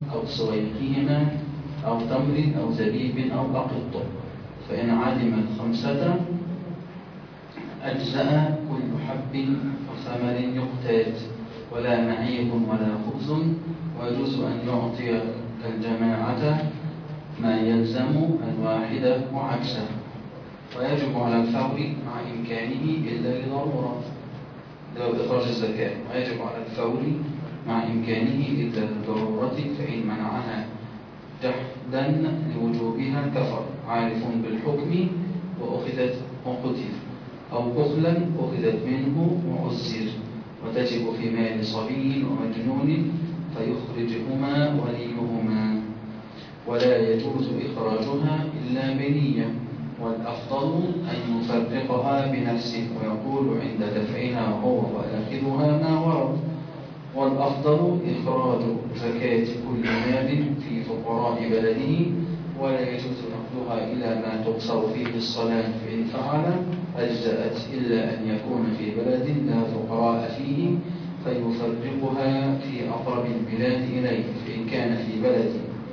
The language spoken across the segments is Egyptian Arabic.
أو سويقهما أو تمر أو زبيب أو أقط فإن علم الخمسة أجزأ كل حب وثمر يقتات ولا معيب ولا خبز ويجوز أن يعطي الجماعة ما يلزم الواحد وعكسه ويجب على الفور مع إمكانه إلا لضرورة لو إخراج الزكاة ويجب على الفور مع إمكانه إلا لضرورة فإن منعها جحدا لوجوبها كفر عارف بالحكم وأخذت وقتل أو بخلا أخذت منه وعسر وتجب في مال صبي ومجنون فيخرجهما وليهما ولا يجوز إخراجها إلا بنية والأفضل أن يفرقها بنفسه ويقول عند دفعها هو وآخذها ما ورد والأفضل إخراج زكاة كل مال في فقراء بلده ولا يجوز نقلها إلى ما تقصر فيه الصلاة فإن فعل أجزأت إلا أن يكون في بلد لا فقراء فيه فيفرقها في أقرب البلاد إليه فإن كان في بلد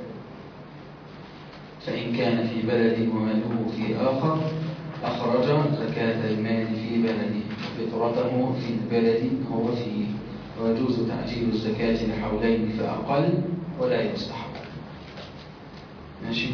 فإن كان في بلد وماله في آخر أخرج زكاة المال في بلده وفطرته في البلد هو فيه ويجوز تعجيل الزكاة لحولين فأقل ولا يستحق ماشي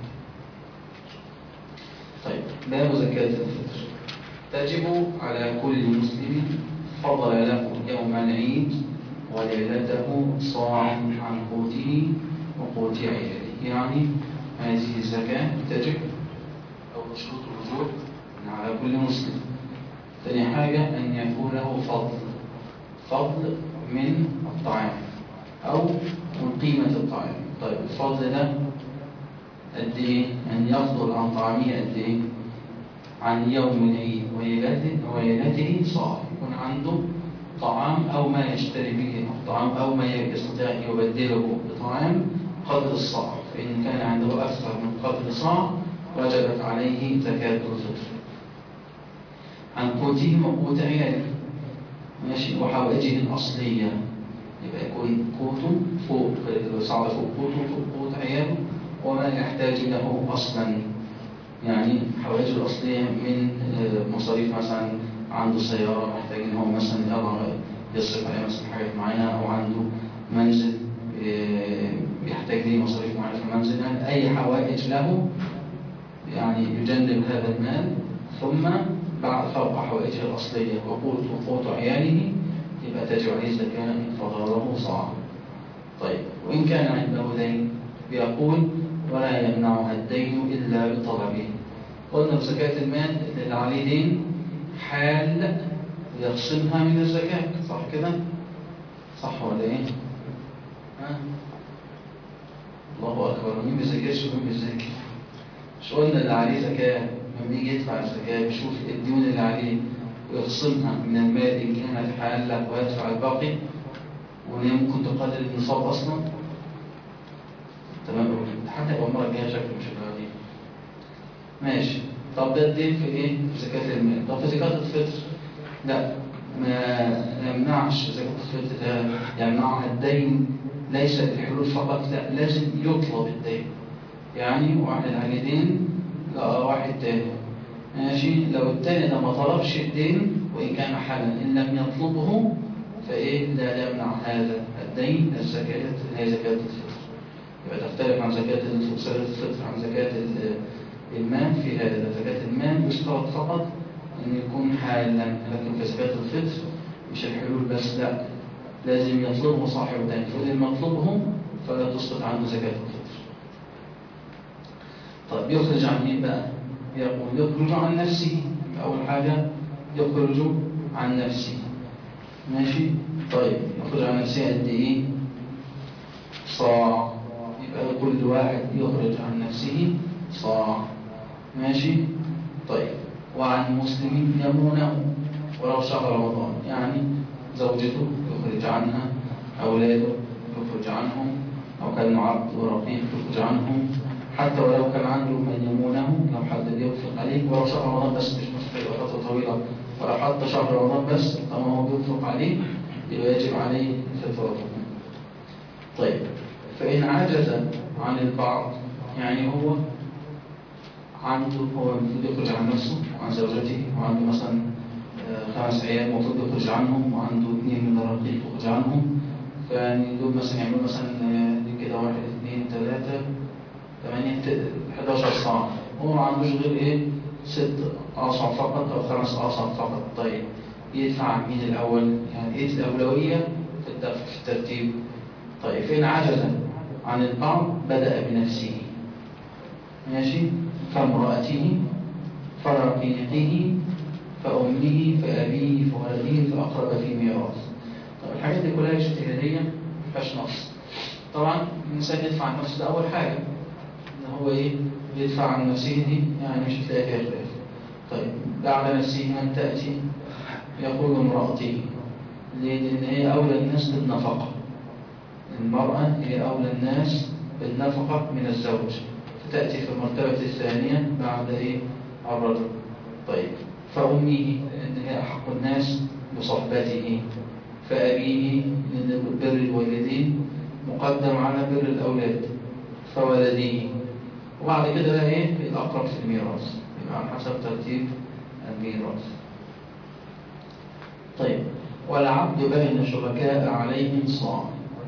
طيب باب زكاة الفطر تجب على كل مسلم فضل له يوم العيد وليلته صاع عن قوته وقوت عياله يعني هذه الزكاة تجب أو شروط الوجوب على كل مسلم ثاني حاجة أن يكون له فضل فضل من الطعام أو من قيمة الطعام طيب الفضل ده قد إيه؟ أن يفضل عن طعامه قد إيه؟ عن يوم العيد وليلته صاع يكون عنده طعام أو ما يشتري به الطعام أو ما يستطيع أن يبدله بطعام قدر الصاع فإن كان عنده أكثر من قدر صاع وجبت عليه زكاة الفطر عن قوته وقوت عياله ماشي وحوائجه الأصلية يبقى يكون قوته فوق صعد فوق قوته فوق قوت عياله وما يحتاج له أصلا يعني حوائجه الأصلية من مصاريف مثلا عنده سيارة محتاج إن هو مثلا يصرف عليها مثلا حاجات معينة أو عنده منزل يحتاج ليه مصاريف معينة في المنزل يعني أي حوائج له يعني يجنب هذا المال ثم بعد فوق حوائجه الأصلية وقوت وقوت عياله يبقى تجب عليه الزكاة إن فضله صاع طيب وإن كان عنده دين بيقول ولا يمنعها الدين إلا بطلبه قلنا بزكاة المال اللي عليه دين حال يخصمها من الزكاة صح كده؟ صح ولا ايه؟ ها؟ الله أكبر مين بيزكاش ومين بيزكي؟ مش قلنا اللي عليه زكاة لما يجي يدفع الزكاة بيشوف الديون اللي عليه ويخصمها من المال إن كانت حالة ويدفع الباقي وهي ممكن تقدر النصاب أصلا تمام حتى يبقى المرة الجاية شكله مش هيبقى دي ماشي طب ده الدين في ايه؟ في زكاة المال طب في زكاة الفطر لا ما يمنعش زكاة الفطر ده يمنعها الدين ليس بالحلول فقط لا لازم يطلب الدين يعني واحد عليه دين لا واحد تاني ماشي لو التاني ده ما طلبش الدين وإن كان حالا إن لم يطلبه فإيه لا يمنع هذا الدين الزكاة هي زكاة الفطر يبقى تختلف عن زكاة الفطر عن زكاة المال في هذا زكاة المال يشترط فقط أن يكون حالا لكن في زكاة الفطر مش الحلول بس لا لازم يطلبه صاحب الدين فإن لم يطلبه فلا تسقط عنه زكاة الفطر طيب يخرج عن ايه بقى يقول يخرج عن نفسه أول حاجة يخرج عن نفسه ماشي طيب يخرج عن نفسه قد ايه صاع يبقى كل واحد يخرج عن نفسه صاع ماشي طيب وعن مسلم يمونه ولو شهر رمضان يعني زوجته يخرج عنها أولاده يخرج عنهم أو كان عبد ورقيق يخرج عنهم حتى ولو كان عنده من يمونه لو حد بينفق عليه ولو شهر رمضان بس مش مستحيل فترة طويلة ولو حتى شهر رمضان بس طالما هو بينفق عليه يبقى يجب عليه فطرته طيب فإن عجز عن البعض يعني هو عنده هو المفروض يخرج عن نفسه وعن زوجته وعنده مثلا آه، خمس عيال المفروض يخرج عنهم وعنده اثنين من الرقيق يخرج عنهم فيعني دول مثلا يعملوا مثلا آه، دي كده واحد اثنين ثلاثة ثمانية ت- 11 صاع هو ما عندوش غير ايه ست أصع فقط أو خمس أصع فقط طيب يدفع مين الأول يعني ايه الأولوية في الدفع في الترتيب طيب فإن عجز عن البعض بدأ بنفسه ماشي فامرأته فرقيقه فأمه فأبيه فولده فأقرب في ميراث طب الحاجات دي كلها اجتهادية مفيهاش نص طبعا الإنسان يدفع عن نفسه ده أول حاجة إن هو إيه يدفع عن نفسه دي يعني مش هتلاقي فيها خلاف طيب بعد نفسه من تأتي يقول امرأته ليه؟ لأن هي أولى الناس بالنفقة المرأة هي أولى الناس بالنفقة من الزوج فتأتي في المرتبة الثانية بعد إيه الرجل طيب فأمه لأن هي أحق الناس بصحبته فأبيه لأن بر الوالدين مقدم على بر الأولاد فولده وبعد كده بقى إيه الأقرب في الميراث يبقى على حسب ترتيب الميراث طيب والعبد بين شركاء عليهم صاع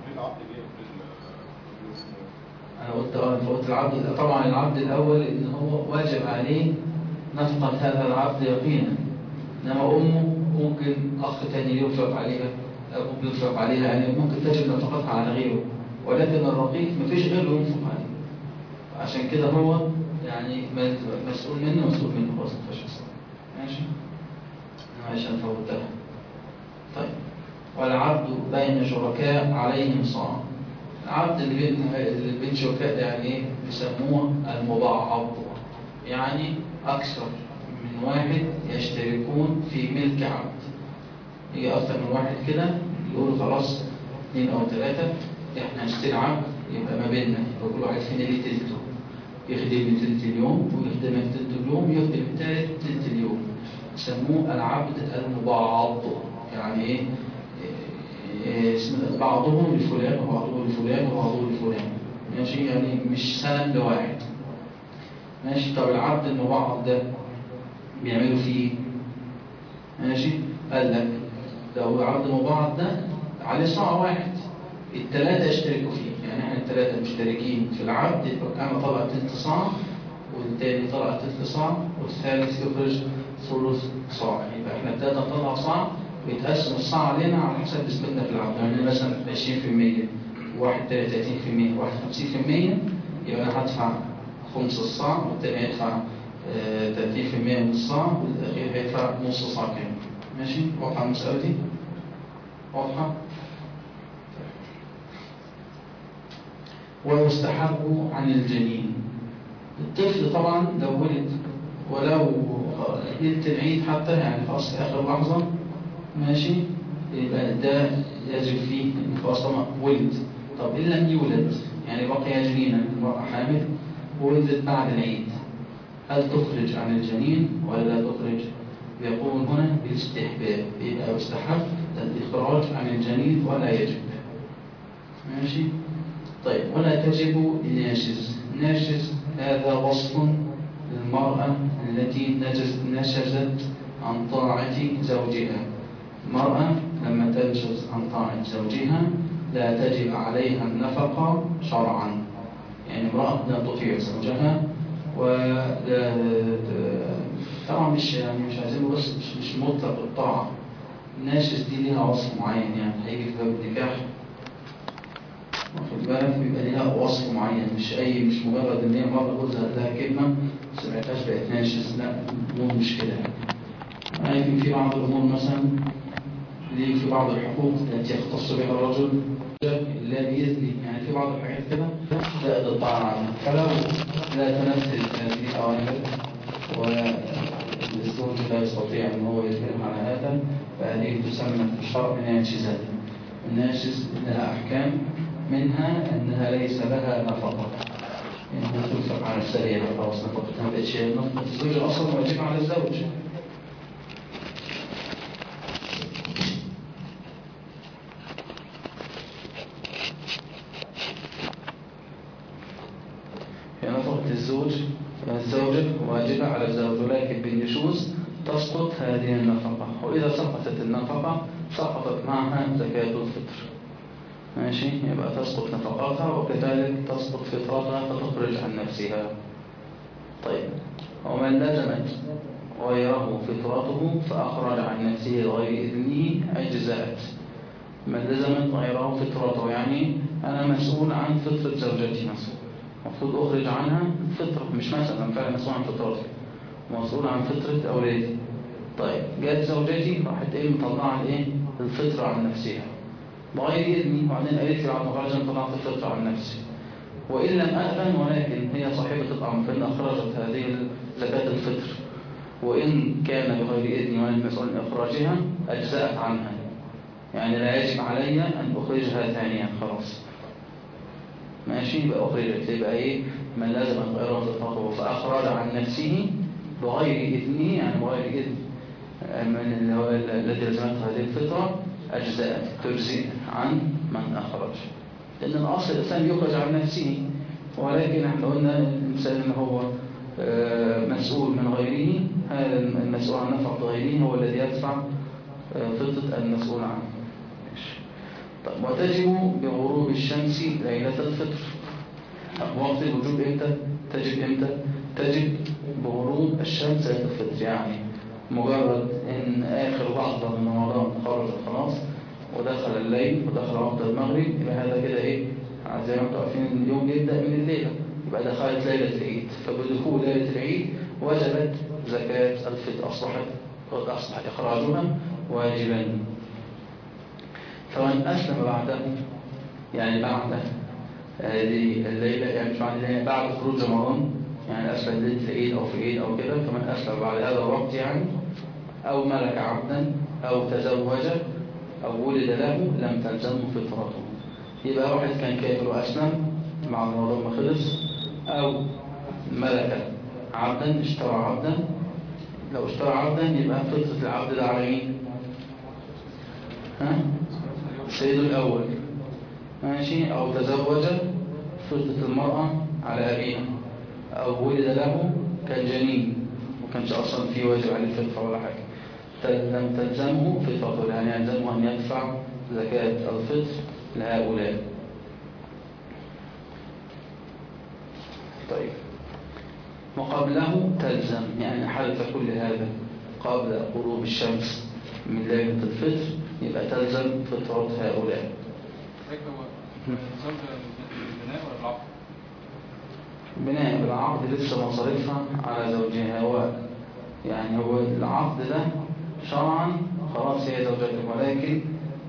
أنا قلت اه أنت قلت العبد طبعا العبد الأول إن هو واجب عليه نفقة هذا العبد يقينا إنما أمه ممكن أخ تاني ينفق عليها أبوه بينفق عليها يعني ممكن تجب نفقتها على غيره ولكن الرقيق مفيش غيره ينفق عليه عشان كده هو يعني مسؤول منه مسؤول منه خلاص مفيش إصلاح. ماشي معلش أنا فوتها طيب والعبد بين شركاء عليهم صاع العبد اللي بين اللي بين شركاء يعني ايه بيسموه المبعض يعني اكثر من واحد يشتركون في ملك عبد يجي اكثر من واحد كده يقولوا خلاص اثنين او ثلاثه احنا هنشتري عبد يبقى ما بيننا يبقى كل واحد فينا ليه تلته يخدم تلت اليوم ويخدمك تلت اليوم يخدم الثالث تلت اليوم يسموه العبد المبعض يعني ايه إيه، اسم بعضهم لفلان وبعضهم لفلان وبعضهم لفلان ماشي يعني مش سند لواحد ماشي طب العبد المبعض ده بيعملوا فيه إيه؟ ماشي قال لك لو العبد المبعض ده عليه صاع واحد الثلاثة يشتركوا فيه يعني احنا الثلاثة مشتركين في العبد يبقى انا طلع تلت صاع والتاني طلع تلت صاع والثالث يخرج ثلث صاع يبقى احنا الثلاثة نطلع صاع ويتقسم الصاع علينا على حسب نسبتنا في العبد يعني مثلا 20% واحد تاني 30% واحد 50% يبقى انا هدفع خمس الصاع والتاني هيدفع آه، 30% من الصاع والاخير هيدفع نص صاع كامل ماشي واضحة المسألة دي؟ واضحة؟ ويستحب عن الجنين الطفل طبعا لو ولد ولو ليلة العيد حتى يعني خلاص في آخر لحظة ماشي يبقى ده يجب فيه إن خلاص طبعا ولد طب إن لم يولد يعني بقي جنينا المرأة حامل ولدت بعد العيد هل تخرج عن الجنين ولا لا تخرج؟ يقول هنا بالاستحباب يبقى يستحب الإخراج عن الجنين ولا يجب ماشي طيب ولا تجب الناشز ناشز هذا وصف للمرأة التي نجز نشزت عن طاعة زوجها المرأة لما تنشز عن طاعة زوجها لا تجب عليها النفقة شرعا يعني امرأة لا تطيع زوجها ولا طبعا مش يعني مش عايزينه بس مش, مش مطلق الطاعة الناشز دي ليها وصف معين يعني هيجي في باب النكاح واخد بالك بيبقى ليها وصف معين مش اي مش مجرد ان هي مره جوزها قال لها كلمه ما سمعتهاش بقت ناشز لا الامور مش كده يعني يمكن في بعض الامور مثلا ليه في بعض الحقوق التي يختص بها الرجل لا بإذنه يعني في بعض الحاجات كده زائد الطعن عنها فلو لا تنفذ هذه الأوامر والزوج لا يستطيع أن هو يجبرها على هذا فهذه تسمى في الشرع ناشزة الناشز لها أحكام منها أنها ليس لها نفقة إنها تنفق على السريع خلاص نفقتها ما بقتش هي نفقة الزوج أصلا واجب على الزوج الزوج الزوجة واجبة على الزوج ولكن بالنشوز تسقط هذه النفقة وإذا سقطت النفقة سقطت معها زكاة الفطر ماشي يبقى تسقط نفقاتها وكذلك تسقط فطرتها فتخرج عن نفسها طيب ومن لزمت غيره فطرته فأخرج عن نفسه غير إذنه أجزأت من لزمت غيره فطرته يعني أنا مسؤول عن فطرة زوجتي مثلا المفروض أخرج عنها فطرة مش مثلا فعلا مسؤول عن فطرتي مسؤول عن فطرة أولادي طيب جت زوجتي راحت ايه مطلعة الايه الفطرة عن نفسها بغير إذني وبعدين قالت لي بعد ما خرجت طلعت الفطرة عن نفسي وإن لم أأذن ولكن هي صاحبة الأمر فإن أخرجت هذه زكاة الفطر وإن كان بغير إذني وأنا مسؤول عن إخراجها أجزأت عنها يعني لا يجب علي أن أخرجها ثانيا خلاص ماشي يبقى أخرجت يبقى إيه من لازم أن غيره فطرته فأخرج عن نفسه بغير إذنه يعني بغير إذن من الذي لزمته هذه الفطرة أجزاء تجزئ عن من أخرج لأن الأصل الإنسان يخرج عن نفسه ولكن احنا قلنا الإنسان هو مسؤول من غيره هذا المسؤول عن نفقة غيره هو الذي يدفع فطرة المسؤول عنه طيب وتجب بغروب الشمس ليلة الفطر وقت الوجوب امتى تجب امتى تجب بغروب الشمس ليلة الفطر يعني مجرد ان اخر لحظة من رمضان خرج خلاص ودخل الليل ودخل وقت المغرب يبقى هذا كده ايه زي ما انتم عارفين اليوم يبدأ من الليلة يبقى دخلت ليلة العيد فبدخول ليلة العيد وجبت زكاة الفطر أصبحت قد أصبح إخراجها واجبا فمن أسلم بعده يعني بعد هذه الليلة يعني مش بعد الليلة بعد خروج رمضان يعني أسلم ليلة العيد أو في عيد أو كده فمن أسلم بعد هذا الوقت يعني أو ملك عبدا أو تزوج أو ولد له لم تلزمه فطرته يبقى واحد كان كافر وأسلم مع رمضان ما خلص أو ملك عبدا اشترى عبدا لو اشترى عبدا يبقى فطرة العبد ده على مين؟ ها؟ سيده الأول ماشي أو تزوج فطرة المرأة على أبيها أو ولد له كالجنين وكانش أصلا في واجب عليه الفطرة ولا حاجة لم تلزمه فطرته يعني يلزمه أن يدفع زكاة الفطر لهؤلاء طيب وقبله تلزم يعني حدث كل هذا قبل غروب الشمس من ليلة الفطر يبقى تلزم فطرة هؤلاء البناء ولا العقد؟ بناء بالعقد لسه مصاريفها على زوجها هو يعني هو العقد ده شرعا خلاص هي زوجته ولكن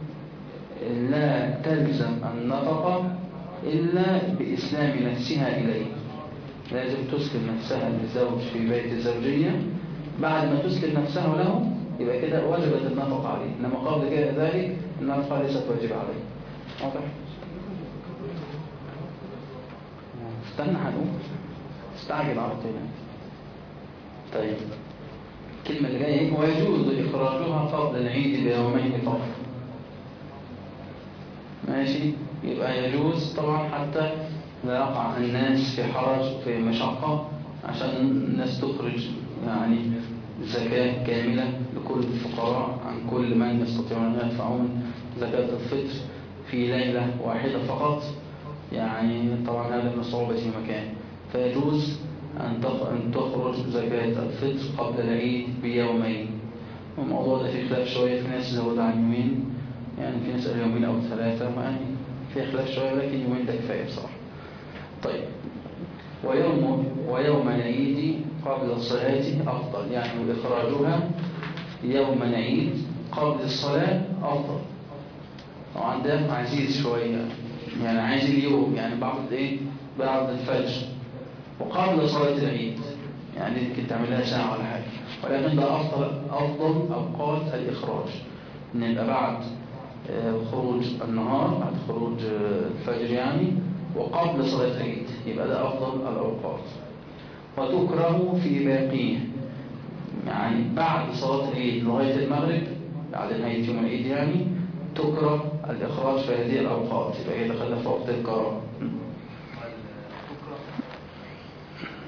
لا تلزم النفقة إلا بإسلام نفسها إليه لازم تسلم نفسها للزوج في بيت الزوجية بعد ما تسلم نفسها له يبقى كده وجبت النفقة عليه إنما قبل كده ذلك النفقة ليست واجب عليه واضح؟ استنى هنقول استعجل على طول طيب الكلمة اللي جاية ويجوز إخراجها قبل العيد بيومين فقط ماشي يبقى يجوز طبعا حتى لا يقع الناس في حرج في مشقة عشان الناس تخرج يعني زكاة كاملة لكل الفقراء عن كل من يستطيعون أن يدفعون زكاة الفطر في ليلة واحدة فقط يعني طبعا هذا من الصعوبة في مكان فيجوز أن تخرج زكاة الفطر قبل العيد بيومين والموضوع ده فيه خلاف شوية في ناس زود عن يومين يعني في ناس قالوا يومين أو ثلاثة يعني في خلاف شوية لكن يومين ده كفاية بصراحة طيب ويوم ويوم العيد قبل الصلاة أفضل يعني إخراجها يوم العيد قبل الصلاة أفضل طبعا ده عزيز شوية يعني عايز اليوم يعني بعد ايه بعد الفجر وقبل صلاة العيد يعني يمكن تعملها ساعة ولا حاجة ولكن ده أفضل أفضل أوقات الإخراج إن يبقى بعد خروج النهار بعد خروج الفجر يعني وقبل صلاة العيد يبقى ده أفضل الأوقات وتكره في باقيه يعني بعد صلاة العيد لغاية المغرب بعد نهاية يوم العيد يعني تكره الإخراج في هذه الأوقات يبقى هي دخلنا في وقت الكراهه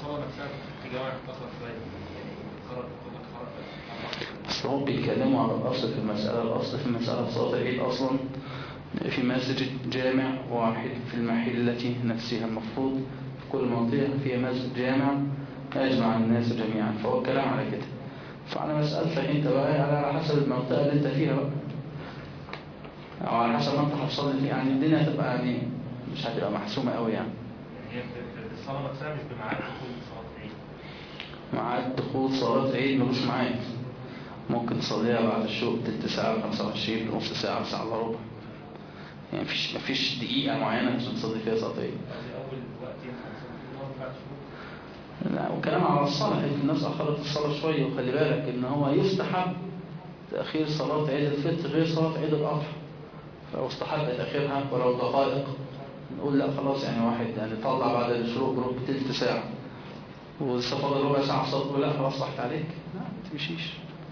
الصلاة نفسها في جوامع مختصرة شوية يعني خرج كل خرج اصل هم بيتكلموا على الاصل في المسألة الاصل في المسألة في صلاة العيد اصلا في مسجد جامع واحد في المحلة نفسها المفروض في كل منطقة فيها مسجد جامع يجمع الناس جميعا فهو الكلام على كده فعلى مسألتك انت بقى على حسب المنطقة اللي انت فيها بقى او على حسب ما انت هتصلي فيها يعني الدنيا هتبقى يعني مش هتبقى محسومة قوي يعني هي في- في الصلاة نفسها مش بميعاد دخول صلاة العيد ميعاد دخول صلاة العيد ملوش ميعاد ممكن تصليها بعد الشروق تلت ساعة 25 نص ساعة ساعة الا ربع يعني مفيش مفيش دقيقة معينة عشان تصلي فيها صلاة العيد قصدي أول وقت ينفع نصلي فيه اللي هو بعد الشروق لا وكلام على الصلاة إن الناس أخرت الصلاة شوية وخلي بالك إن هو يستحب تأخير صلاة عيد الفطر غير صلاة عيد الأضحى فلو استحب تأخيرها ولو دقائق نقول لا خلاص يعني واحد يعني طلع بعد الشروق جروب تلت ساعة ولسه فاضل ربع ساعة صلاة لا خلاص راحت عليك لا ما تمشيش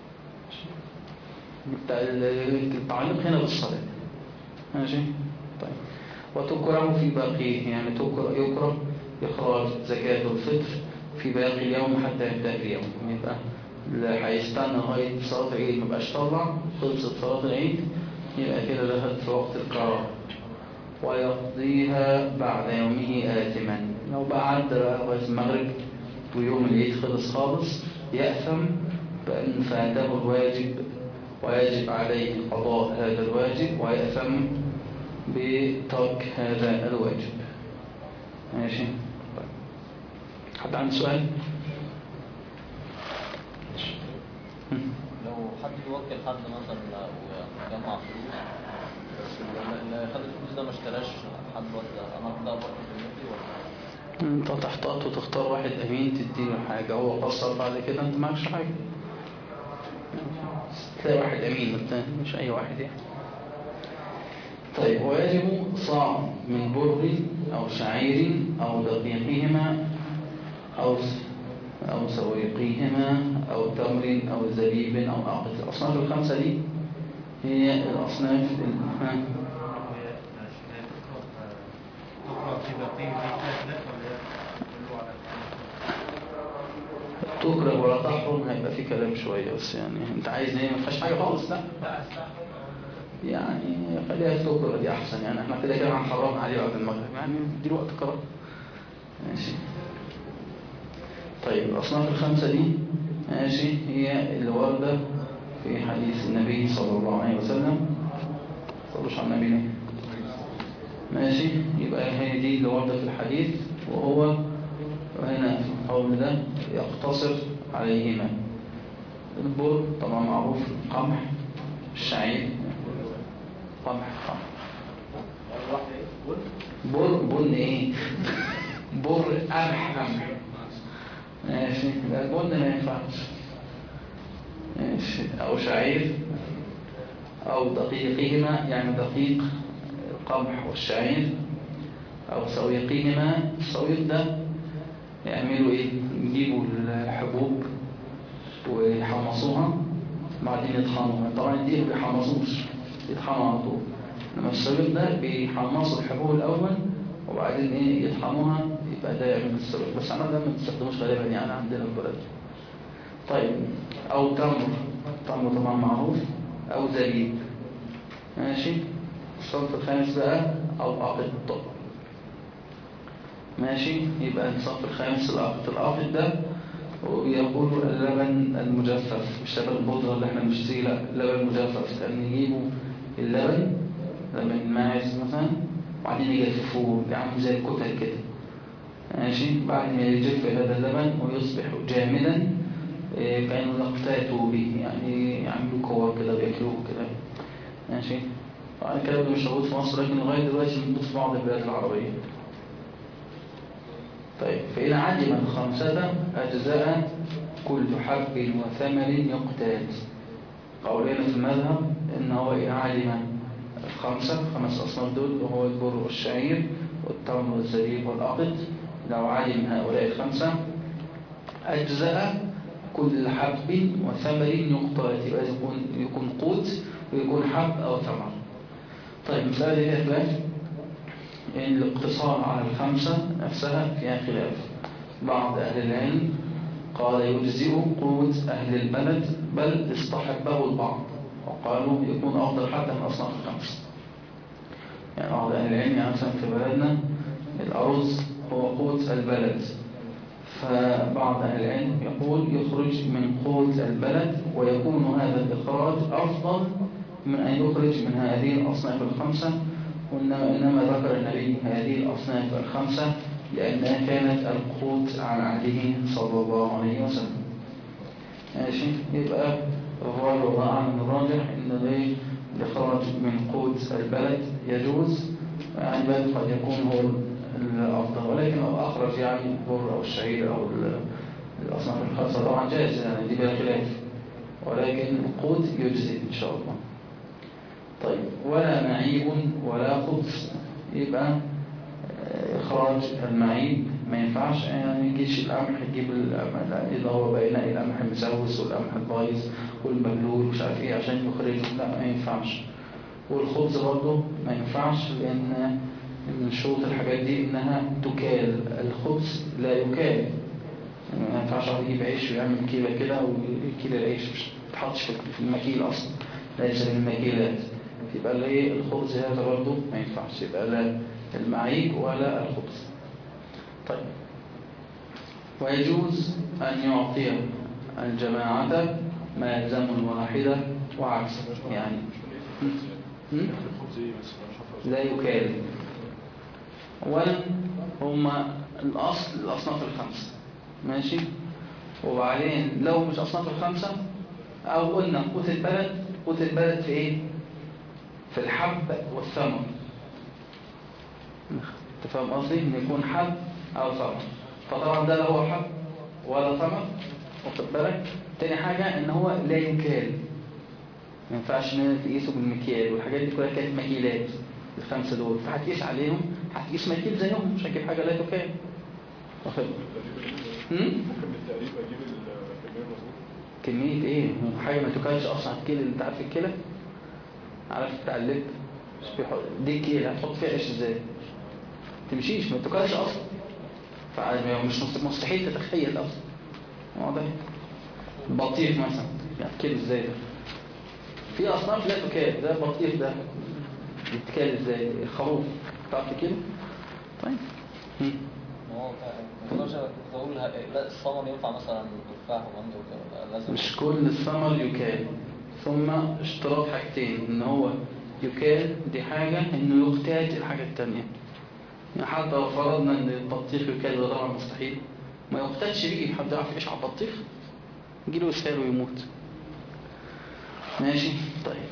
الت- التعليق هنا بالصلاة ماشي طيب وتكره في باقيه يعني تكره يكره إخراج زكاة الفطر في باقي اليوم حتى يبدأ اليوم يبقى اللي هيستنى لغاية صلاة العيد ما بقاش طلع خلصت صلاة العيد يبقى كده دخل في وقت القرار ويقضيها بعد يومه آثما لو بقى عدى بقى لغاية المغرب ويوم العيد خلص خالص يأثم بأن فاته الواجب ويجب عليه قضاء هذا الواجب ويأثم بترك هذا الواجب ماشي طيب. حد عنده سؤال هم. لو حد بيوكل حد مثلا وجمع فلوس بس اللي- اللي خد الفلوس ده ما اشتراش حد ولا انا اخدها برضه في المثل ولا انت تحتاط وتختار واحد امين تديله حاجة هو قصر بعد كده انت معكش حاجة تلاقي واحد امين انت مش اي واحد يعني طيب ويجب صاع من بر او شعير او دقيقهما او او سويقيهما او تمر او زبيب او عقد الاصناف الخمسة دي هي الاصناف ال- ها؟ وهي ماشي هي تقرأ تقرأ في بقية دي فيها خلاف ولا هي كله على تكره ولا تحرم هيبقى في كلام شوية بس يعني انت عايز ايه ما فيهاش حاجة خالص لا لا استحرم يعني خليها تكره دي احسن يعني احنا كده كده هنحرم عليه بعد المغرب يعني دي الوقت قرار ماشي طيب الاصناف الخمسة دي ماشي هي اللي واردة في حديث النبي صلى الله عليه وسلم صلوش على النبي ليه؟ ماشي يبقى هي دي اللي واردة في الحديث وهو هنا في القول ده يقتصر عليهما البر طبعا معروف القمح الشعير قمح قمح واحدة ايه؟ بر بن ايه بر قمح قمح ماشي لا البن ما ينفعش ماشي او شعير او دقيقهما يعني دقيق القمح والشعير او سويقهما السويق ده يعملوا ايه يجيبوا الحبوب ويحمصوها بعدين يطحنوها طبعا الدقيق ما بيحمصوش يطحنوا على طول لما السويق ده بيحمصوا الحبوب الاول وبعدين ايه يطحنوها يبقى ده يعمل السويق بس انا ده ما بنستخدموش غالبا يعني عندنا في البلد طيب او تمر تمر طبعا معروف او زبيب ماشي الصنف الخامس بقى او عقد ماشي يبقى الصف الخامس العقد العقد ده ويقول اللبن المجفف مش لبن البودرة اللي احنا بنشتريه لا لبن مجفف كان يجيبوا اللبن لبن ماعز مثلا وبعدين يجففوه يعمل زي الكتل كده ماشي بعد ما يجف هذا اللبن ويصبح جامدا إيه، كأنه يقتاتوا به يعني يعملوا كور كده بياكلوه كده ماشي طبعا الكلام ده مش موجود في مصر لكن لغاية دلوقتي موجود في بعض البلاد العربية طيب فإن علم الخمسة أجزاء كل حب وثمر يقتات قولين في المذهب إن هو إن علم الخمسة خمس أصناف دول وهو البر والشعير والتمر والزبيب والعقد لو علم هؤلاء الخمسة أجزاء كل حب وثمر يقتات يبقى يكون يكون قوت ويكون حب أو ثمر طيب مثال هي خلاف إن الاقتصار على الخمسة نفسها فيها خلاف بعض أهل العلم قال يجزئ قوت أهل البلد بل استحبه البعض وقالوا يكون أفضل حتى من أصناف الخمس يعني بعض أهل العلم يعني مثلا في بلدنا الأرز هو قوت البلد فبعض أهل العلم يقول يخرج من قوت البلد ويكون هذا الإخراج أفضل من أن يخرج من هذه الأصناف الخمسة وإنما إنما ذكر النبي هذه الأصناف الخمسة لأنها كانت القوت على عهده صلى الله عليه وسلم ماشي يبقى هو الوضع من الراجح إن الايه الإخراج من قوت البلد يجوز يعني بل قد يكون هو الأفضل ولكن لو أخرج يعني البر أو الشعير أو ال- الأصناف الخمسة طبعا جائز يعني دي بلا خلاف ولكن القوت يجزي إن شاء الله طيب ولا معيب ولا خبز يبقى آه، إخراج المعيب ما ينفعش يعني يجيش القمح يجيب القمح اللي هو بين القمح المسوس والقمح البايظ والمبلول ومش عارف ايه عشان يخرجه لا ما ينفعش والخبز برضه ما ينفعش لأن من شروط الحاجات دي إنها تكال الخبز لا يكال يعني ما ينفعش واحد يجيب عيش ويعمل كيلة كده وكيلة العيش مش تحطش في المكيل أصلا ليس من المكيلات يبقى اللي ايه الخبز هذا برضه ما ينفعش يبقى لا المعيب ولا الخبز طيب ويجوز أن يعطي الجماعة ما يلزم الواحدة وعكسه يعني هم؟ لا يكال أولا هما الأصل الأصناف الخمسة ماشي وبعدين لو مش أصناف الخمسة أو قلنا قوت البلد قوت البلد في إيه في الحب والثمر انت فاهم قصدي ان يكون حب او ثمر فطبعا ده لا هو حب ولا ثمر واخد بالك تاني حاجة ان هو لا يكال ما ينفعش ان تقيسه بالمكيال والحاجات دي كلها كانت مكيلات الخمسة دول فهتقيس عليهم هتقيس مكيل زيهم مش هتجيب حاجة لا تكال واخد هم؟ ممكن بالتقريب اجيب الكميه المظبوطه كمية ايه حاجة ما تكالش اصلا هتكيل انت عارف الكلى عارف بتاع اللب مش بيحط- دي كيلة هتحط فيها ايش ازاي تمشيش ما تكالش اصلا فمش مست- مستحيل تتخيل اصلا واضح البطيخ مثلا يعني كيلو ازاي ده في اصناف لا تكال ده البطيخ ده يتكال ازاي الخروف تعرف كيلو طيب هم. ما هو ما اقدرش اقول ه- لا الصمد ينفع مثلا تفاح ومانجا وكده لا، لازم مش كل الثمر يكال ثم اشتراط حاجتين ان هو يكال دي حاجة انه يقتات الحاجة التانية يعني حتى لو فرضنا ان البطيخ يكال وده طبعا مستحيل ما يقتاتش بيه حد يعرف يعيش على البطيخ يجيله اسهال ويموت ماشي طيب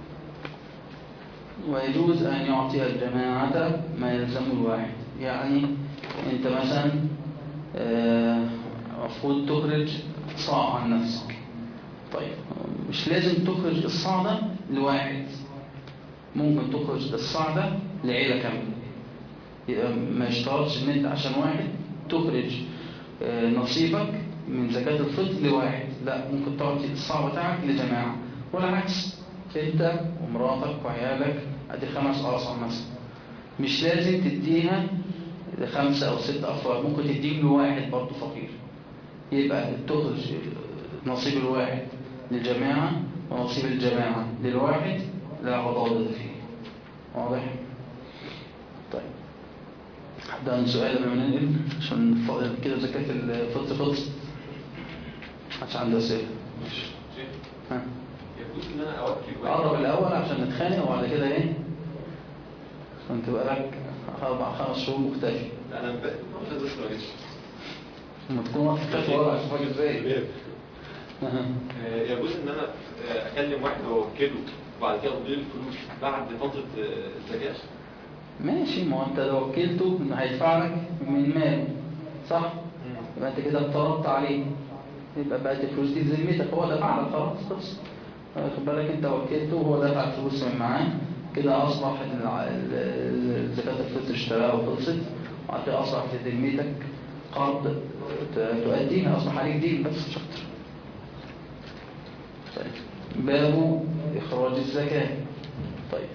ويجوز أن يعطي الجماعة ما يلزم الواحد يعني أنت مثلا آه، المفروض تخرج صاع عن نفسك طيب مش لازم تخرج الصاع ده لواحد ممكن تخرج الصاع ده لعيلة كاملة يبقى ما يشترطش ان انت عشان واحد تخرج آه، نصيبك من زكاة الفطر لواحد لا ممكن تعطي الصاع بتاعك لجماعة والعكس انت ومراتك وعيالك ادي خمس اصع مثلا مش لازم تديها لخمسة او ست افراد ممكن تديهم لواحد برضه فقير يبقى تخرج نصيب الواحد للجماعة ونصيب الجماعة للواحد لا غضاضة فيه واضح؟ طيب حد عنده سؤال قبل ما ننقل عشان نفضل كده زكاة الفطر فطر محدش عنده أسئلة ماشي ها يجوز ان انا اوكل واحد قرب الأول عشان نتخانق وبعد كده إيه عشان تبقى لك أربع خمس شهور مختفي لا انا بقى بس ما جيتش لما تكون واقف مختفي ورا أشوفك إزاي أها. آه، يجوز ان انا آه، اكلم واحد واوكله وبعد كده اضيف الفلوس بعد فتره آه، الزكاه ماشي ما هو انت لو وكلته انه هيدفع لك من ماله صح يبقى انت كده افترضت عليه يبقى بقت الفلوس دي بذمتك هو دفع لك خلاص خلص خد بالك انت وكلته وهو دفع الفلوس من معاه كده اصبح الع- ال- ال- زكاة الفطر اشتراها وخلصت وبعد كده اصبح في ذمتك قرض ت- تؤديه اصبح عليك دين بس مش اكتر طيب باب اخراج الزكاة طيب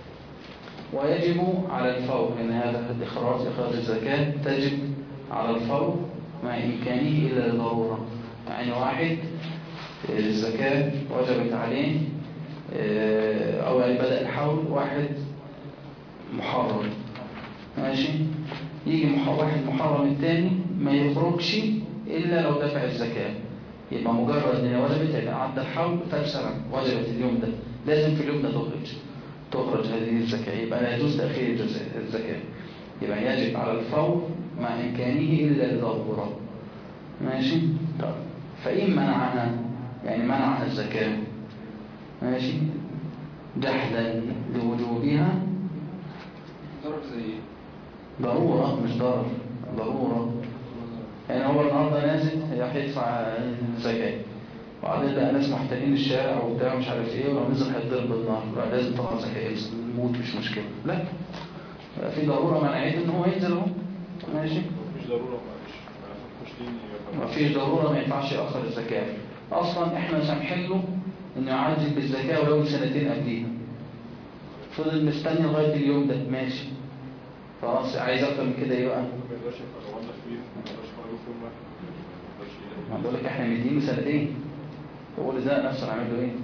ويجب على الفور ان هذا الإخراج إخراج الزكاة تجب على الفور مع إمكانه إلا لضرورة يعني واحد آه، الزكاة وجبت عليه آه، أو يعني بدأ الحول واحد محرم ماشي يجي مح- واحد محرم التاني ما يخرجش إلا لو دفع الزكاة يبقى مجرد ان هي وجبت يبقى عدى الحول فبسرع وجبت اليوم ده لازم في اليوم ده تخرج تخرج هذه الزكاة يبقى لا يجوز تأخير الجز- الزكاة يبقى يجب على الفور مع إمكانه إلا لضرورة ماشي طب فإن منعها يعني منع الزكاة ماشي جحدا لوجوبها ضرب زي ايه؟ ضرورة مش ضرر ضرورة يعني هو النهارده نازل راح يدفع زكاة وبعدين لقى ناس محتاجين الشارع وبتاع مش عارف ايه ولو نزل هيتضرب بالنار لا لازم طبعا زكاة يموت مش مشكلة لا في ضرورة منعته ان هو ينزل اهو ماشي مفيش ضرورة معلش ما يفكوش تاني ما فيش ضرورة ما ينفعش يأخر الزكاة أصلا إحنا سامحين له إنه يعجل بالزكاة ولو سنتين قبليها فضل مستني لغاية اليوم ده ماشي خلاص عايز أكتر من كده إيه بقى؟ ممكن ما يقدرش يبقى لو عندك فيه ما يقدرش يخرجه في يوم واحد ما يقدرش يلاقي. ما بقول لك إحنا مدينه سنتين تقول لي ده نفسه هنعمل له إيه؟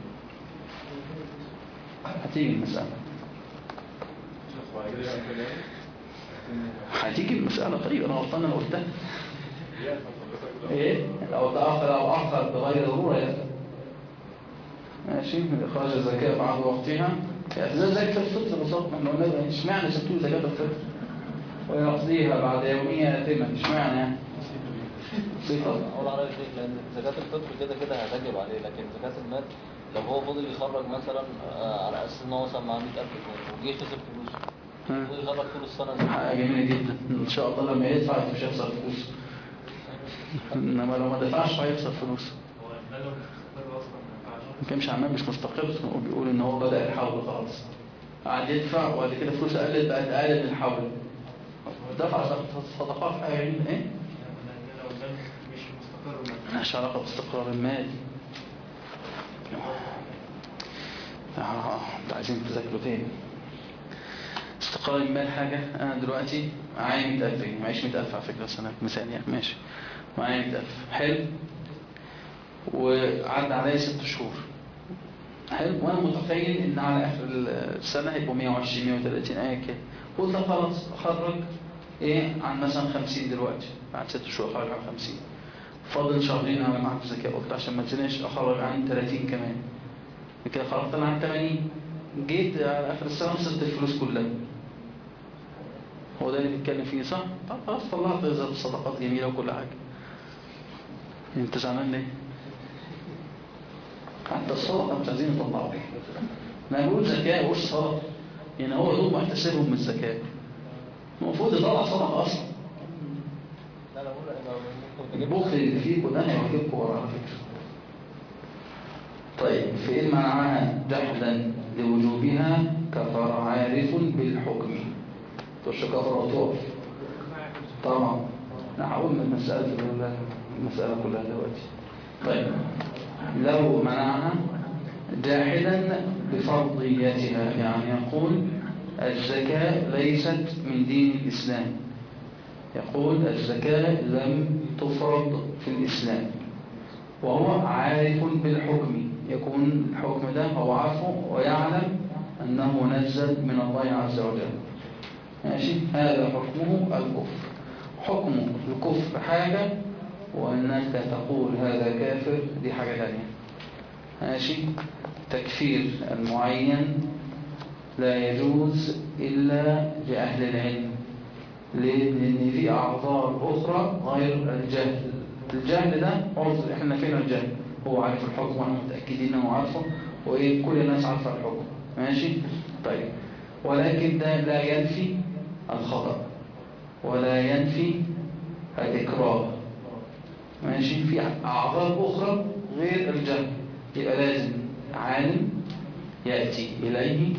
هتيجي المسألة وبعد كده يعمل كده يعني هتيجي المسألة طيب أنا غلطان أنا قلتها يعرف حضرتك إيه؟ لو تأخر أو أخر بغير ضرورة يأخر ماشي إخراج الزكاة بعد وقتها يعني زي زكاة الفطر بالظبط ما احنا قلنا اشمعنى سبتوا زكاة الفطر ويقضيها بعد يومية يتم اشمعنى يعني صفة اقول على شيء لان زكاة الفطر كده كده هتجب عليه لكن زكاة المال لو هو فضل يخرج مثلا آه، على اساس ان هو مثلا معاه 100000 جنيه وجه خسر فلوسه ها. فضل يخرج طول السنة دي. حاجة جميلة جدا ان شاء الله لما يدفع مش هيخسر فلوس انما لو ما دفعش هيخسر فلوس هو المال لو مش مستقر اصلا ما ينفعش ما كانش عمال مش مستقر هو بيقول ان هو بدأ الحول خلاص قعد يدفع وبعد كده فلوس قلت بقت اقل من الحول دفع صدقات حاجة جميلة ايه يعني لو المال مش مستقر مثلا ملهاش علاقة باستقرار المال اه انتوا عايزين تذاكروا تاني استقرار المال حاجة انا دلوقتي معايا 100000 جنيه معيش 100000 على فكرة سنة مثال يعني ماشي معايا 100000 حلو وعدى عليا ست شهور حلو وانا متخيل ان على اخر السنة هيبقوا 120 130 ايه كده قلت خلاص اخرج ايه عن مثلا 50 دلوقتي بعد ست شهور اخرج عن 50 فاضل شهرين على معهد الزكاة قلت عشان ما تنساش اخرج عن 30 كمان كده خرجت انا عن 80 جيت على اخر السنة وصلت الفلوس كلها هو ده اللي بيتكلم فيه صح؟ طب خلاص طلعت إذا صدقات جميلة وكل حاجة انت زعلان ليه؟ حتى الصدقة مش عايزين يطلعوا ما بقول زكاة وش صدقة يعني هو دول محتسبهم من الزكاة المفروض يطلع صدقة أصلا لا لا بقول لك لو ممكن تجيب البخل اللي فيكم ده هيعجبكم ورا على فكرة طيب فإن منعها جحدا لوجوبها كفر عارف بالحكم تخش كفر وتقف طبعا انا هقول من المسألة المسألة كلها دلوقتي طيب لو منعها جاحدا بفرضيتها يعني يقول الزكاة ليست من دين الإسلام يقول الزكاة لم تفرض في الإسلام وهو عارف بالحكم يكون الحكم ده هو عارفه ويعلم أنه نزل من الله عز وجل ماشي هذا حكمه الكفر حكم الكفر حاجة وأنك تقول هذا كافر دي حاجة ثانية ماشي تكفير المعين لا يجوز إلا لأهل العلم ليه؟ لأن في أعذار أخرى غير الجهل الجهل ده عذر إحنا فين الجهل هو عارف الحكم وأنا متأكدين أنه عارفه وإيه كل الناس عارفة الحكم ماشي طيب ولكن ده لا ينفي الخطأ ولا ينفي الإكراه ماشي في أعذار أخرى غير الجهل يبقى لازم عالم يأتي إليه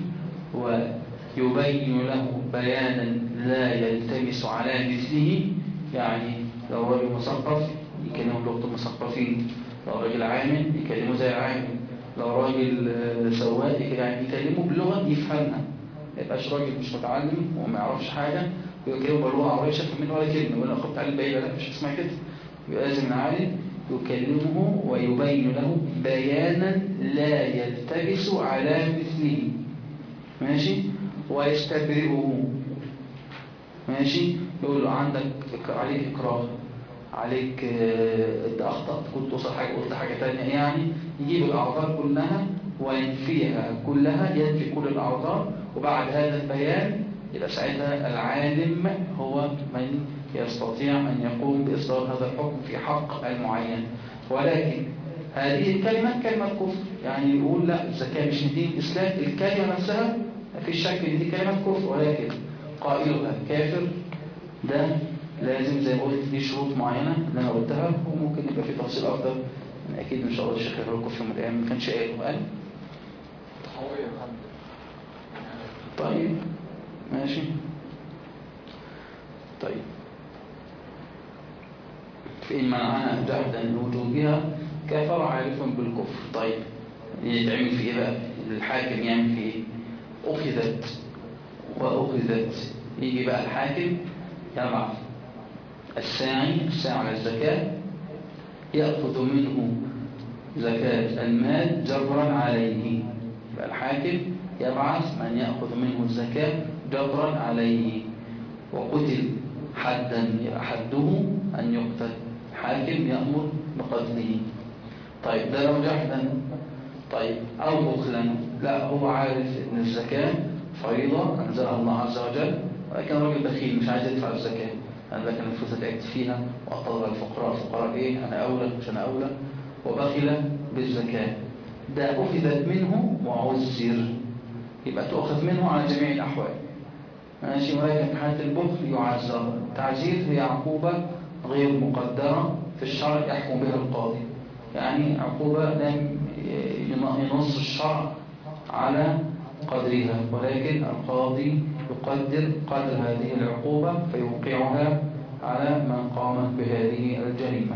ويبين له بيانا لا يلتمس على مثله يعني لو راجل مثقف يكلمه بلغة المثقفين لو راجل عامل يكلمه زي العامل لو راجل آه، سواق يكلمه بلغة يفهمها ما يبقاش راجل مش متعلم وما يعرفش حاجة يكلمه باللغة العربية شاف منه ولا كلمة ولا خدت عليه الباقي لا مش اسمها كده يبقى لازم العالم يكلمه ويبين له بيانا لا يلتبس على مثله ماشي ويستبرئه ماشي يقول له عندك عليك إكراه عليك آه، انت اخطأت كنت وصل حاجة قلت حاجة تانية يعني يجيب الأعذار كلها وينفيها كلها ينفي كل الأعذار وبعد هذا البيان يبقى ساعتها العالم هو من يستطيع أن يقوم بإصدار هذا الحكم في حق المعين ولكن هذه الكلمة كلمة كفر يعني يقول لا الزكاة مش من دين الإسلام الكلمة نفسها ما فيش شك ان دي كلمة كفر ولكن قائلها كافر ده لازم زي ما قلت دي شروط معينة اللي أنا قلتها وممكن يبقى في تفصيل أكتر يعني أكيد إن شاء الله الشيخ يقول لكم في يوم من الأيام ما كانش قاله قال قوية محمد طيب ماشي طيب فإن منعنا جهدا لوجوبها كفر عارف بالكفر طيب يتعمل في إيه بقى الحاكم يعمل في إيه أخذت وأخذت يجي بقى الحاكم يبعث الساعي الساعي على الزكاة يأخذ منه زكاة المال جبرا عليه يبقى الحاكم يبعث من يأخذ منه الزكاة جبرا عليه وقتل حدا يبقى حده أن يقتل حاكم يأمر بقتله طيب ده لو جحدا طيب أو بخلا لا هو عارف أن الزكاة فريضة أنزلها الله عز وجل ولكن راجل بخيل مش عايز يدفع الزكاة أنا لكن الفلوس تعبت فيها وأطلع الفقراء الفقراء إيه أنا أولى مش أنا أولى وبخل بالزكاة ده أخذت منه وعزر يبقى تؤخذ منه على جميع الأحوال ماشي ولكن في حالة البخل يعزر تعزير هي عقوبة غير مقدرة في الشرع يحكم بها القاضي يعني عقوبة لم ينص الشرع على قدرها ولكن القاضي يقدر قدر هذه العقوبة فيوقعها على من قام بهذه الجريمة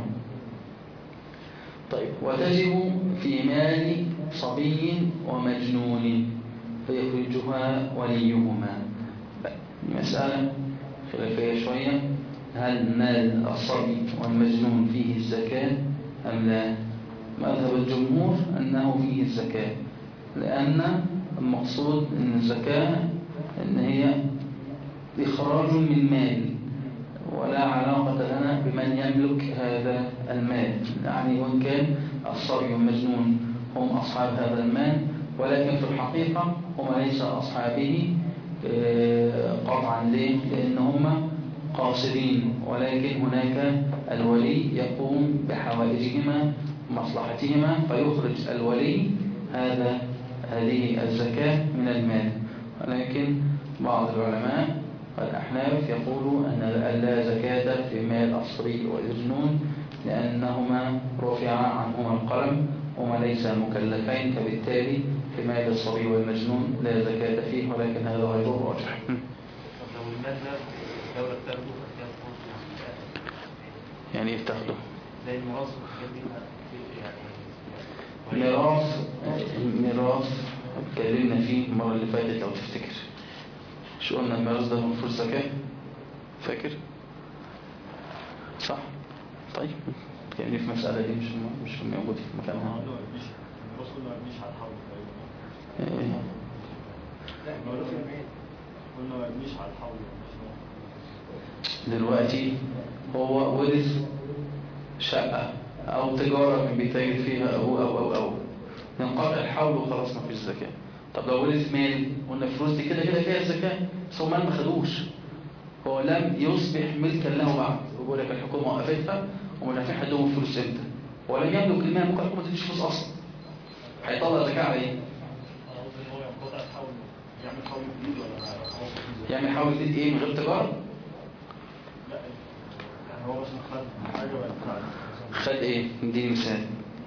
طيب وتجب في مال صبي ومجنون فيخرجها وليهما مسألة خلافية شوية هل مال الصبي والمجنون فيه الزكاة أم لا مذهب الجمهور أنه فيه الزكاة لأن المقصود أن الزكاة أن هي إخراج من مال ولا علاقة لنا بمن يملك هذا المال يعني وإن كان الصبي والمجنون هم أصحاب هذا المال ولكن في الحقيقة هم ليس أصحابه قطعا ليه؟ لأن هم قاصرين ولكن هناك الولي يقوم بحوائجهما ومصلحتهما فيخرج الولي هذا هذه الزكاة من المال ولكن بعض العلماء والأحناف يقولوا أن لا زكاة في مال الصبي والمجنون لأنهما رفع عنهما القلم وما ليس مكلفين فبالتالي في مال الصبي والمجنون لا زكاة فيه ولكن هذا غير راجح طب لو المال ده الدولة بتاخده فكان فرصة يعني ايه بتاخده زي الميراث والحاجات دي يعني ميراث الميراث اتكلمنا فيه المرة اللي فاتت لو تفتكر شو قلنا الميراث ده المفروض زكاة فاكر صح طيب يعني في مسألة دي مش مش موجود في مكانها الرسول ما يبنيش على الحول إيه. قلنا ما يبنيش على الحول دلوقتي هو ورث شقة أو تجارة من بيتاجر فيها أو أو أو أو ينقطع الحول وخلاص ما فيش زكاة طب لو ورث مال قلنا الفلوس دي كده كده فيها الزكاة بس هو مال ما خدوش هو لم يصبح ملكا له بعد وبقول لك الحكومة وقفتها ومش عارفين حدهم الفلوس امتى ولم يملك المال ممكن الحكومة ما تديش فلوس أصلا هيطلع زكاة على إيه؟ قصدي ان هو ينقطع الحول يعمل حول جديد ولا خلاص يعمل حول جديد إيه من غير تجارة؟ لا يعني هو مثلا خد حاجه ولا خد إيه؟ نديني مثال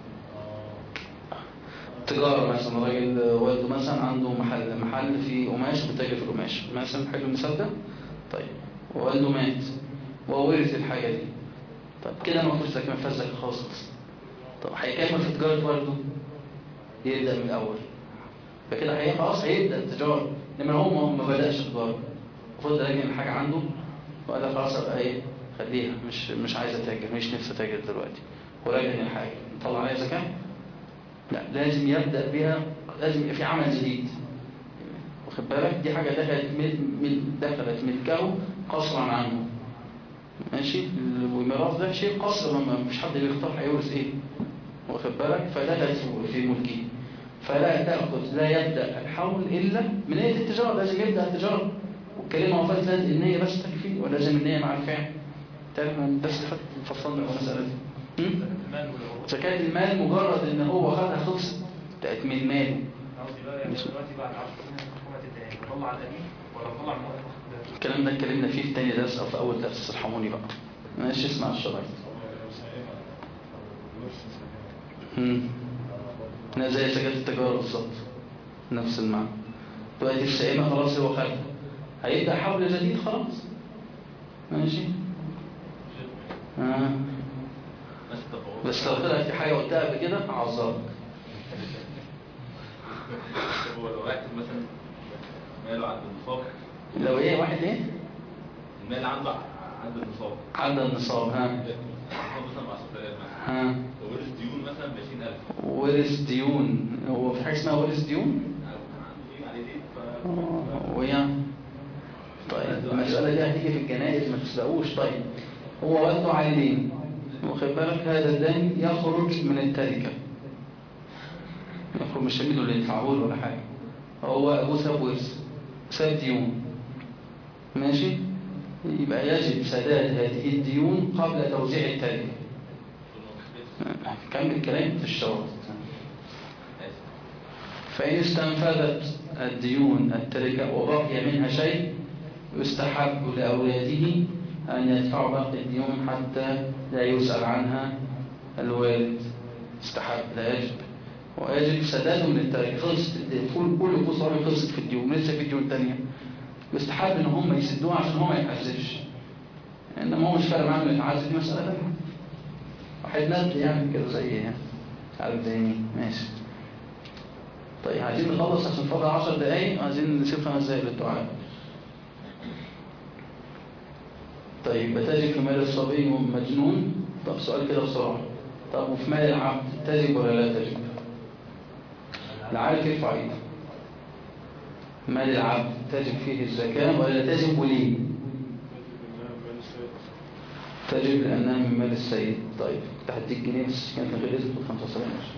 تجارة مثلا راجل والده مثلا عنده محل محل في قماش بتاجر في القماش مثلا حلو المثال ده طيب ووالده مات وورث الحاجة دي طب كده ما فيش زكاة ما فيهاش زكاة خالص طب هيكمل في تجارة والده يبدأ من الأول فكده هي خلاص هيبدأ التجارة لما هو ما- ما بدأش تجارة المفروض ده راجل حاجة عنده وقال لك خلاص ابقى ايه خليها مش مش عايز اتاجر مش نفسي اتاجر دلوقتي وراجع الحاجه نطلع عليها زكاه لا لازم يبدا بها لازم يبقى في عمل جديد واخد بالك دي حاجه دخلت من من- دخلت ملكه قصرا عنه ماشي والميراث ده شيء قصر ما ما- مش حد بيختار هيورث ايه واخد بالك فدخل في- في ملكه فلا تاخذ لا يبدا الحول الا من نيه التجاره لازم يبدا التجاره والكلمه وفات لازم النيه بس تكفي ولازم النيه مع الفعل تعرف من بس فات فصلنا المساله دي هم؟ المال والعروض زكاه المال مجرد ان هو خدها خلصت بقت من ماله قصدي بقى يعني دلوقتي بعد 10 سنين الحكومه تتعين بطلع القديم ولا بطلع المواد ده الكلام ده اتكلمنا فيه في تاني درس او في اول درس ارحموني بقى ماشي اسمع الشرايط لو سائمة أو ورث سائمة هم. لا زي زكاة التجارة بالظبط نفس المعنى دلوقتي السائمة خلاص هو خدها هيبدأ حول جديد خلاص ماشي آه. بس تفاوض بس لو طلع في حاجة قلتها قبل كده هعذرك طب هو لو واحد مثلا ماله عند النصاب لو ايه واحد ايه المال عنده عند النصاب عدى النصاب ها النصاب مثلا ب 10000 مثلا ها لو ورث ديون مثلا ب 20000 ورث ديون هو في حاجة اسمها ورث ديون عنده ديون عليه دين ف آه، ويعني طيب المسألة دي هتيجي في الجنائز ما تسبقوش طيب هو والده عليه دين واخد بالك هذا الدين يخرج من التركة يخرج مش هيميله اللي يدفعه له ولا حاجة هو أبوه ساب ورث ساب ديون ماشي يبقى يجب سداد هذه الديون قبل توزيع التركة كمل الكلام في الشرط فإن استنفذت الديون التركة وبقي منها شيء يستحب لأولاده أن يدفعوا باقي الديون حتى لا يسأل عنها الوالد استحب لا يجب ويجب سدادهم للتركة خلصت كل كل قصة خلصت في الديون لسه في ديون تانية يستحب ان هم يسدوها عشان هو ما يتعذبش انما هو مش فارق معاه انه يتعذب دي مسألة تانية واحد نبت يعني كده زي عارف زي مين ماشي طيب عايزين نخلص عشان فاضل 10 دقايق عايزين نسيب خمس دقايق للدعاء طيب بتجب في مال الصبي مجنون طب سؤال كده بسرعة طب وفي مال العبد تجب ولا لا تجب اللي عارف يرفع ايده مال العبد تجب فيه الزكاة ولا تجب وليه تجب لأنها من مال السيد طيب تحديك جنيه بس كانت من غير رزق 75 قرش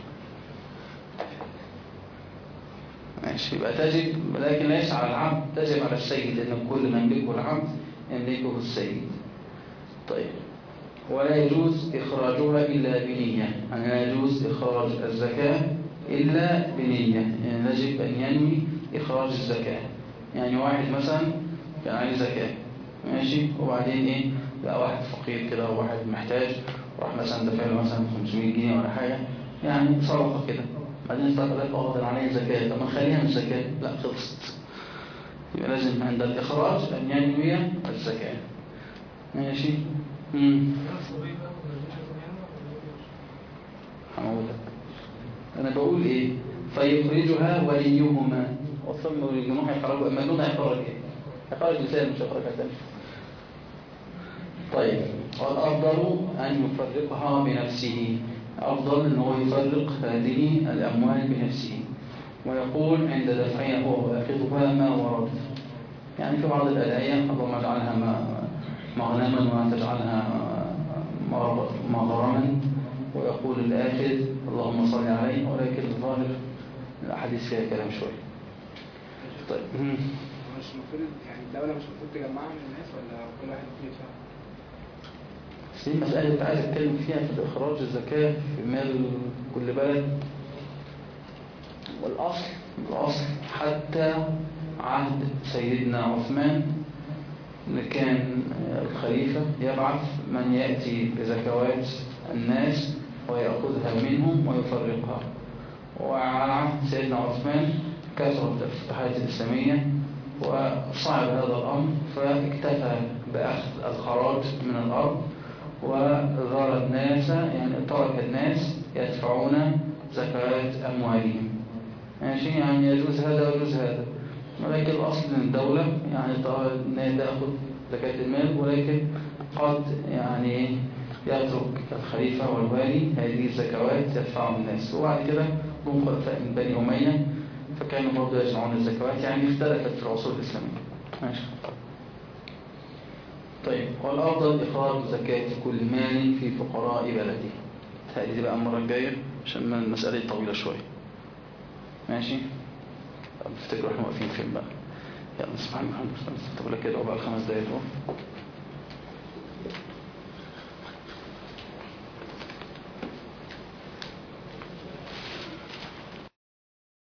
ماشي يبقى تجب ولكن ليس على العبد تجب على السيد لأن كل ما يملكه العبد يملكه السيد طيب ولا يجوز إخراجها إلا بنية يعني لا يجوز إخراج الزكاة إلا بنية يعني يجب أن ينوي إخراج الزكاة يعني واحد مثلا كان عليه زكاة ماشي وبعدين إيه بقى واحد فقير كده وواحد محتاج وراح مثلا دفع له مثلا 500 جنيه ولا حاجة يعني صرفة كده بعدين افتكر لك اه ده انا عليه زكاة طب ما نخليها مش زكاة لا خلصت يبقى لازم عند الإخراج أن ينوي الزكاة ماشي امم هقول لك انا بقول ايه فيخرجها وليهما وصلنا للجمهور هيخرجوا اما النون هيخرج ايه هيخرج لسان مش هيخرج حاجه طيب والافضل ان يفرقها بنفسه افضل ان هو يفرق هذه الاموال بنفسه ويقول عند دفعها هو واخذها ما ورد يعني في بعض الادعيه اللهم اجعلها ما- مغنما ولا تجعلها مغر- مغرما ويقول الآخذ اللهم صل عليه ولكن الظاهر الأحاديث فيها كلام شوية طيب مم. مش المفروض يعني الدولة مش المفروض تجمعها من الناس ولا كل واحد المفروض يدفع؟ بس دي المسألة اللي عايز أتكلم فيها في إخراج الزكاة في مال كل بلد والأصل الأصل حتى عهد سيدنا عثمان اللي كان الخليفة يبعث من يأتي بزكوات الناس ويأخذها منهم ويفرقها وعلى عهد سيدنا عثمان كثرت الفتوحات الإسلامية وصعب هذا الأمر فاكتفى بأخذ الخراج من الأرض وذار الناس يعني ترك الناس يدفعون زكاة أموالهم ماشي يعني يجوز هذا ويجوز هذا ولكن الأصل من الدولة يعني ترى إن هي تأخذ زكاة المال ولكن قد يعني يترك الخليفة والوالي هذه الزكوات يدفعها الناس وبعد كده هم خلفاء من بني أمية فكانوا برضه يجمعون الزكوات يعني اختلفت في العصور الإسلامية ماشي طيب والأفضل إخراج زكاة كل مال في فقراء بلده هذه دي بقى المرة الجاية عشان ما المسألة دي طويلة شوية ماشي طب افتكروا احنا واقفين فين بقى يلا سبحان الله الحمد لله تقول لك كده بقى الخمس دقايق دول